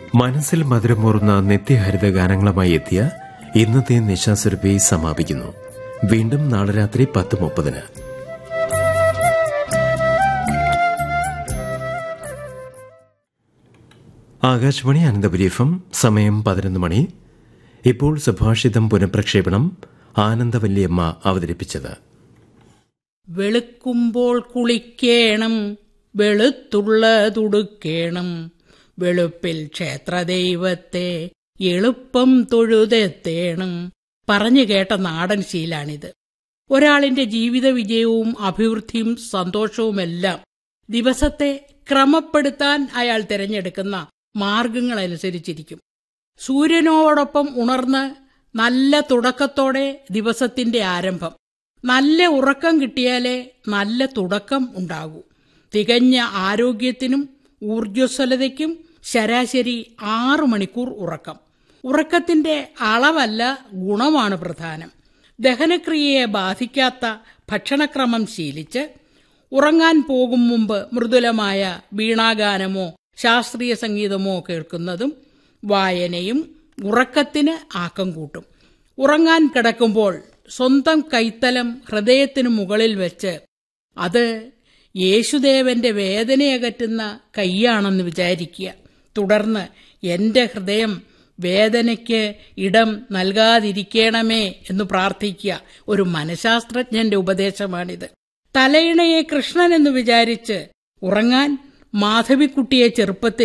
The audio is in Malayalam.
മനസ്സിൽ മധുരമൂറുന്ന നിത്യഹരിത ഗാനങ്ങളുമായി എത്തിയ ഇന്നത്തെ നിശാസുരഭി സമാപിക്കുന്നു വീണ്ടും നാളെ രാത്രി പത്ത് മുപ്പതിന് ആകാശവാണി അനന്തപുരി എഫ് എം സമയം പതിനൊന്ന് മണി ഇപ്പോൾ സുഭാഷിതം പുനഃപ്രക്ഷേപണം ആനന്ദവല്ലിയമ്മ അവതരിപ്പിച്ചത് വെളുക്കുമ്പോൾ കുളിക്കേണം വെളുത്തുള്ളതുടുക്കേണം വെളുപ്പിൽ ക്ഷേത്രദൈവത്തെ എളുപ്പം തൊഴുതെത്തേണം പറഞ്ഞു കേട്ട നാടൻ ശീലാണിത് ഒരാളിന്റെ ജീവിത വിജയവും അഭിവൃദ്ധിയും സന്തോഷവുമെല്ലാം ദിവസത്തെ ക്രമപ്പെടുത്താൻ അയാൾ തിരഞ്ഞെടുക്കുന്ന മാർഗങ്ങളനുസരിച്ചിരിക്കും സൂര്യനോടൊപ്പം ഉണർന്ന് നല്ല തുടക്കത്തോടെ ദിവസത്തിന്റെ ആരംഭം നല്ല ഉറക്കം കിട്ടിയാലേ നല്ല തുടക്കം ഉണ്ടാകൂ തികഞ്ഞ ആരോഗ്യത്തിനും ഊർജ്ജസ്വലതയ്ക്കും ശരാശരി ആറു മണിക്കൂർ ഉറക്കം ഉറക്കത്തിന്റെ അളവല്ല ഗുണമാണ് പ്രധാനം ദഹനക്രിയയെ ബാധിക്കാത്ത ഭക്ഷണക്രമം ശീലിച്ച് ഉറങ്ങാൻ പോകും മുമ്പ് മൃദുലമായ വീണാഗാനമോ ശാസ്ത്രീയ സംഗീതമോ കേൾക്കുന്നതും വായനയും ഉറക്കത്തിന് ആക്കം കൂട്ടും ഉറങ്ങാൻ കിടക്കുമ്പോൾ സ്വന്തം കൈത്തലം ഹൃദയത്തിനു മുകളിൽ വെച്ച് അത് യേശുദേവന്റെ വേദനയകറ്റുന്ന കൈയാണെന്ന് വിചാരിക്കുക തുടർന്ന് എന്റെ ഹൃദയം വേദനയ്ക്ക് ഇടം നൽകാതിരിക്കണമേ എന്ന് പ്രാർത്ഥിക്കുക ഒരു മനഃശാസ്ത്രജ്ഞന്റെ ഉപദേശമാണിത് തലയിണയെ കൃഷ്ണൻ എന്ന് വിചാരിച്ച് ഉറങ്ങാൻ മാധവിക്കുട്ടിയെ ചെറുപ്പത്തിൽ